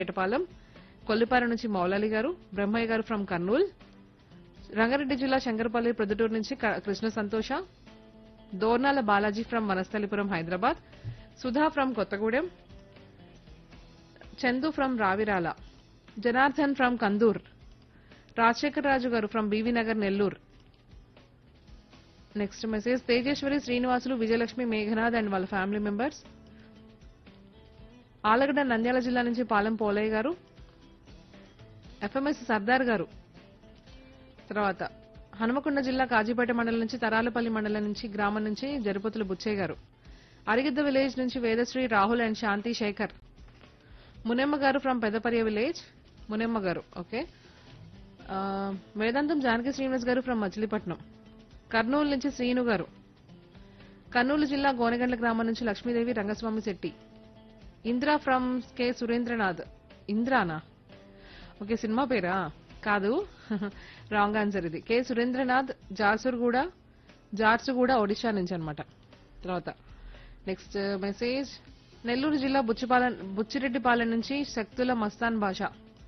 పేటపాలెం కొల్లిపార నుంచి మౌలాలి గారు బ్రహ్మయ్య గారు ఫ్రమ్ కర్నూల్ రంగారెడ్డి జిల్లా శంకరపల్లి ప్రొద్దుటూరు నుంచి క- Krishna Santosha Dornala Balaji from Vanasthalipuram Hyderabad Sudha from Kothagudem Chandu from Ravirala Janardan from Kandur Rajasekhar Raju garu from BV Nagar Nellore next message Tejeswari Srinivasulu Vijayalakshmi Meghanath and వాళ్ళ ఫ్యామిలీ మెంబర్స్ ఆలగడ్డ నంద్యాల జిల్లా నుంచి పాలెం పోలయ్య గారు ఎఫ్ఎంఎస్ సర్దార్ గారు తర్వాత హనుమకొండ జిల్లా కాజీపేట మండలం నుంచి తరాలపల్లి మండలం నుంచి గ్రామం నుంచి జరుపతుల బుచ్చయ్య గారు అరిగిద్ద విలేజ్ నుంచి Vedasri Rahul and Shanti Sekhar Munemma garu from పెద్దపర్య village Munemma గారు ఓకే ఆ, వేదాంతం జానకి శ్రీనివాస్ గారు ఫ్రమ్ మచిలీపట్నం కర్నూలు నుంచి శ్రీను గారు కర్నూలు జిల్లా గోనెగండ్ల గ్రామం నుంచి లక్ష్మీదేవి రంగస్వామి శెట్టి ఇంద్ర ఫ్రమ్ కె సురేంద్రనాథ్ ఇంద్రానా ఓకే సినిమా పేరా కాదు రాంగ్ ఆన్సర్ ఇది కె సురేంద్రనాథ్ జార్సుగూడ జార్సుగూడ ఒడిషా నుంచి అన్నమాట తర్వాత నెక్స్ట్ మెసేజ్ నెల్లూరు జిల్లా బుచ్చిపాలెం బుచ్చిరెడ్డిపాలెం నుంచి శక్తుల మస్తాన్ భాష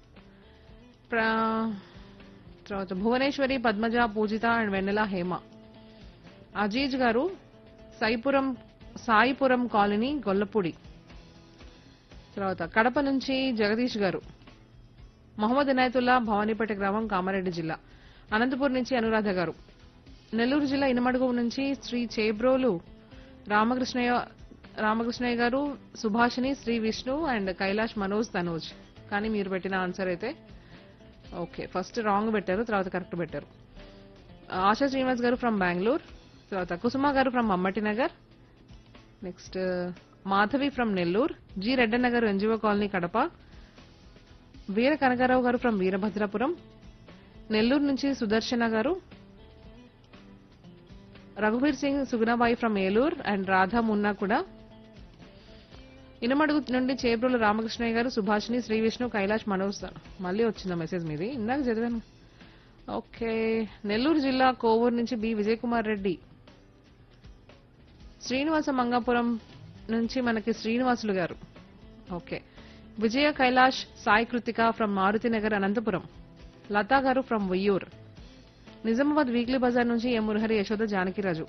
ప్ర- తర్వాత భువనేశ్వరి పద్మజ పూజిత అండ్ వెన్నెల హేమ అజీజ్ గారు సాయిపురం సాయిపురం కాలనీ గొల్లపూడి తర్వాత కడప నుంచి జగదీష్ గారు మహమ్మద్ ఇనాయతుల్లా భవానీపేట గ్రామం కామారెడ్డి జిల్లా అనంతపూర్ నుంచి అనురాధ గారు నెల్లూరు జిల్లా ఇనమడుగు నుంచి శ్రీ చేబ్రోలు రామకృష్ణయ్య రామకృష్ణయ్య గారు సుభాషిణి శ్రీ విష్ణు అండ్ కైలాష్ మనోజ్ తనోజ్ కానీ మీరు పెట్టిన ఆన్సర్ అయితే ఓకే ఫస్ట్ రాంగ్ పెట్టారు తర్వాత కరెక్ట్ పెట్టారు ఆశా శ్రీనివాస్ గారు ఫ్రమ్ బెంగళూరు తర్వాత Kusuma garu from Mammati Nagar next Madhavi from Nellore G Reddanna garu NGO colony Kadapa Veera Kanakarao garu from Veerabhadrapuram Nellore నుంచి సుదర్శన గారు రఘువీర్ సింగ్ సుగుణబాయి ఫ్రమ్ ఏలూరు అండ్ రాధా మున్నా కూడా ఇనమడుగు నుండి చేబ్రోలు రామకృష్ణయ్య గారు సుభాషిణి శ్రీ విష్ణు కైలాష్ మనోజ్ మళ్ళీ వచ్చిందా మెసేజ్ మీది ఇందాక చదివాను ఓకే నెల్లూరు జిల్లా కోవూరు నుంచి బి విజయ్ కుమార్ రెడ్డి శ్రీనివాస మంగాపురం నుంచి మనకి Srinivasulu garu okay Vijaya Kailash Sai Krithika from Maruthi Nagar Anantapur Latha garu from Vayyur Nizamabad weekly bazaar నుంచి ఎం మురహరి యశోద జానకిరాజు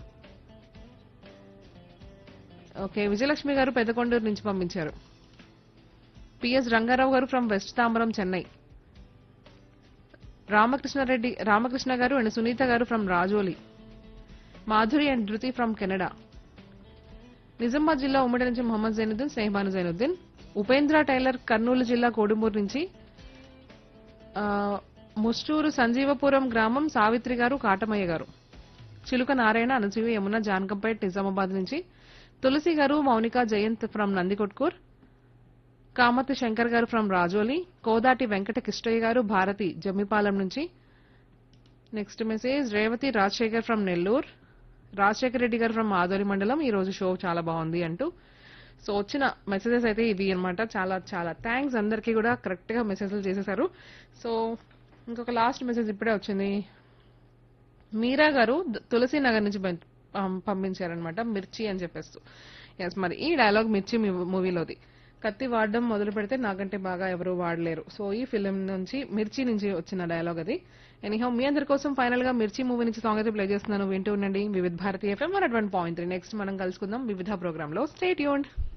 ఓకే విజయలక్ష్మి గారు పెద్దకొండూరు నుంచి పంపించారు PS Rangarao garu from west Tambaram Chennai Ramakrishnareddy Ramakrishna garu and Sunitha garu from Rajoli Madhuri and Dhruthi from Canada Nizamabad జిల్లా ఉమ్మడి నుంచి మొహమ్మద్ జైనుద్దీన్ స్నేహబాను జైనుద్దీన్ ఉపేంద్ర టైలర్ కర్నూలు జిల్లా కోడుమూరు నుంచి ఆ, ముస్టూరు సంజీవపురం గ్రామం సావిత్రి గారు కాటమయ్య గారు చిలుక నారాయణ అనసూయ యమున జానకంపేట్ నిజామాబాద్ నుంచి తులసి గారు మౌనిక జయంత్ ఫ్రమ్ నందికొట్కూర్ కామతి శంకర్ గారు ఫ్రమ్ రాజోలి కోదాటి వెంకట కిష్టయ్య గారు భారతి జమ్మిపాలెం నుంచి next message Revathi Rajasekhar from Nellore Rajasekhar Reddy garu from ఆదోరి మండలం ఈ రోజు షో చాలా బాగుంది అంటూ సో వచ్చిన మెసేజెస్ అయితే ఇవి అన్నమాట చాలా చాలా థ్యాంక్స్ అందరికీ కూడా కరెక్ట్ గా మెసేజ్లు చేసేసారు సో ఇంకొక లాస్ట్ మెసేజ్ ఇప్పుడే వచ్చింది మీరా గారు ద- తులసి నగర్ నుంచి పం- పం- పంపించారనమాట మిర్చి అని చెప్పేస్తూ ఎస్ మరి ఈ డైలాగ్ మిర్చి మూవీలోది కత్తి వాడడం మొదలు పెడితే నాకంటే బాగా ఎవరు వాడలేరు సో ఈ ఫిలిం నుంచి మిర్చి నుంచి వచ్చిన డైలాగ్ అది ఎనీహౌ మీ అందరి కోసం ఫైనల్ గా మిర్చి మూవీ నుంచి సాంగ్ అయితే ప్లే చేస్తున్నాను వింటూ ఉండండి Vividh Bharatiya FM one point three next మనం కలుసుకుందాం వివిధ ప్రోగ్రామ్ లో స్టేట్ యూండ్